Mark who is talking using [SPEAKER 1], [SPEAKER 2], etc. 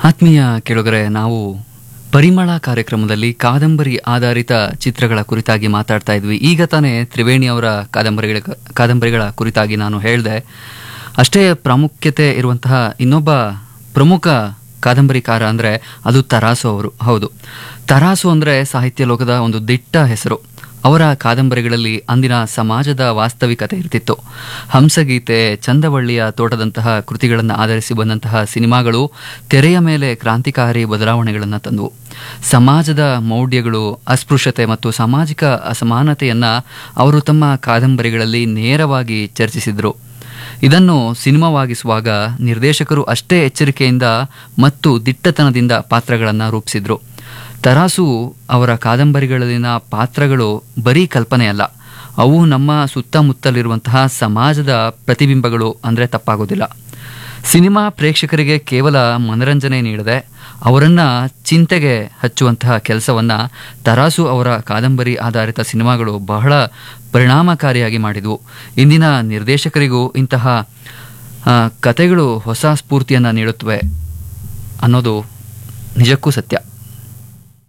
[SPEAKER 1] ಆತ್ಮೀಯ ಕೆಳಗರೆ ನಾವು ಪರಿಮಳ ಕಾರ್ಯಕ್ರಮದಲ್ಲಿ ಕಾದಂಬರಿ ಆಧಾರಿತ ಚಿತ್ರಗಳ ಕುರಿತಾಗಿ ಮಾತಾಡ್ತಾ ಇದ್ವಿ ಈಗ ತಾನೇ ತ್ರಿವೇಣಿ ಅವರ ಕಾದಂಬರಿಗಳ ಕಾದಂಬರಿಗಳ ಕುರಿತಾಗಿ ನಾನು ಹೇಳಿದೆ ಅಷ್ಟೇ ಪ್ರಾಮುಖ್ಯತೆ ಇರುವಂತಹ ಇನ್ನೊಬ್ಬ ಪ್ರಮುಖ ಕಾದಂಬರಿಕಾರ ಅಂದರೆ ಅದು ತರಾಸು ಅವರು ಹೌದು ತರಾಸು ಅಂದರೆ ಸಾಹಿತ್ಯ ಲೋಕದ ಒಂದು ದಿಟ್ಟ ಹೆಸರು ಅವರ ಕಾದಂಬರಿಗಳಲ್ಲಿ ಅಂದಿನ ಸಮಾಜದ ವಾಸ್ತವಿಕತೆ ಇರ್ತಿತ್ತು ಹಂಸಗೀತೆ ಚಂದವಳ್ಳಿಯ ತೋಟದಂತಹ ಕೃತಿಗಳನ್ನು ಆಧರಿಸಿ ಬಂದಂತಹ ಸಿನಿಮಾಗಳು ತೆರೆಯ ಮೇಲೆ ಕ್ರಾಂತಿಕಾರಿ ಬದಲಾವಣೆಗಳನ್ನು ತಂದವು ಸಮಾಜದ ಮೌಢ್ಯಗಳು ಅಸ್ಪೃಶ್ಯತೆ ಮತ್ತು ಸಾಮಾಜಿಕ ಅಸಮಾನತೆಯನ್ನು ಅವರು ತಮ್ಮ ಕಾದಂಬರಿಗಳಲ್ಲಿ ನೇರವಾಗಿ ಚರ್ಚಿಸಿದರು ಇದನ್ನು ಸಿನಿಮಾವಾಗಿಸುವಾಗ ನಿರ್ದೇಶಕರು ಅಷ್ಟೇ ಎಚ್ಚರಿಕೆಯಿಂದ ಮತ್ತು ದಿಟ್ಟತನದಿಂದ ಪಾತ್ರಗಳನ್ನು ರೂಪಿಸಿದ್ರು ತರಾಸು ಅವರ ಕಾದಂಬರಿಗಳಲ್ಲಿನ ಪಾತ್ರಗಳು ಬರೀ ಕಲ್ಪನೆಯಲ್ಲ ಅವು ನಮ್ಮ ಸುತ್ತಮುತ್ತಲಿರುವಂತಹ ಸಮಾಜದ ಪ್ರತಿಬಿಂಬಗಳು ಅಂದರೆ ತಪ್ಪಾಗೋದಿಲ್ಲ ಸಿನಿಮಾ ಪ್ರೇಕ್ಷಕರಿಗೆ ಕೇವಲ ಮನರಂಜನೆ ನೀಡದೆ ಅವರನ್ನು ಚಿಂತೆಗೆ ಹಚ್ಚುವಂತಹ ಕೆಲಸವನ್ನು ತರಾಸು ಅವರ ಕಾದಂಬರಿ ಆಧಾರಿತ ಸಿನಿಮಾಗಳು ಬಹಳ ಪರಿಣಾಮಕಾರಿಯಾಗಿ ಮಾಡಿದವು ಇಂದಿನ ನಿರ್ದೇಶಕರಿಗೂ ಇಂತಹ ಆ, ಕತೆಗಳು ಹೊಸ ಸ್ಫೂರ್ತಿಯನ್ನು ನೀಡುತ್ತವೆ ಅನ್ನೋದು ನಿಜಕ್ಕೂ ಸತ್ಯ